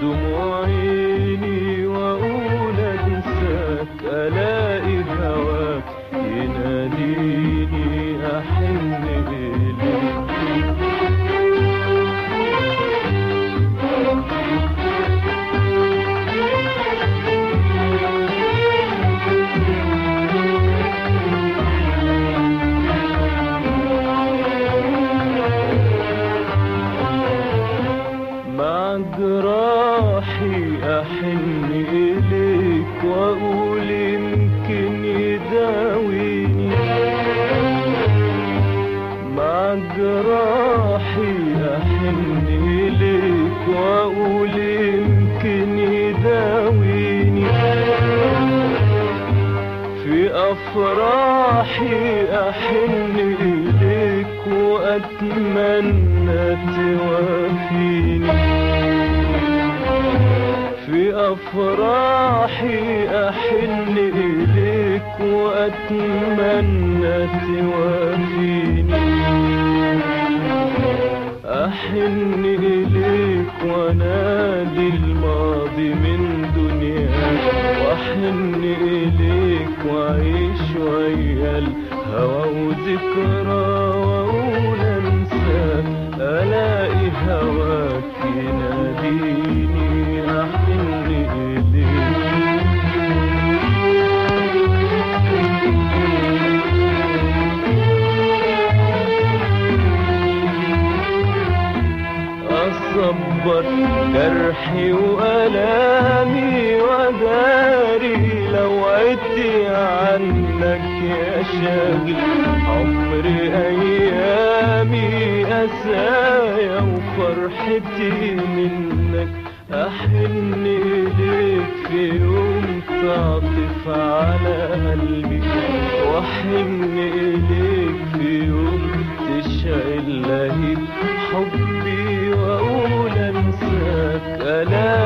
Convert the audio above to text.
دموع عيني واقول انساك الاقي هواك يناديني احن اليك مع جراحي أحن إليك وأقول يمكن يداويني مع جراحي أحن إليك وأقول يمكن يداويني في أفراحي أحن إليك وأتمنى توافيني في أفراحي أحن إليك وأتمنى توافيني أحن إليك وأنادي الماضي من دنياك وأحن إليك وأعيش ويا الهوى وذكرى وأقول أنساك ألاقي هواك يناديني أحن أصبر جرحي وألامي وداري لو عدت عنك يا شاغل عمري أيامي أسايا وفرحتي منك أحن إليك في يوم تعطف على قلبي وأحن إليك في يوم تشعل لهيب حبي وأقول أنساك ألا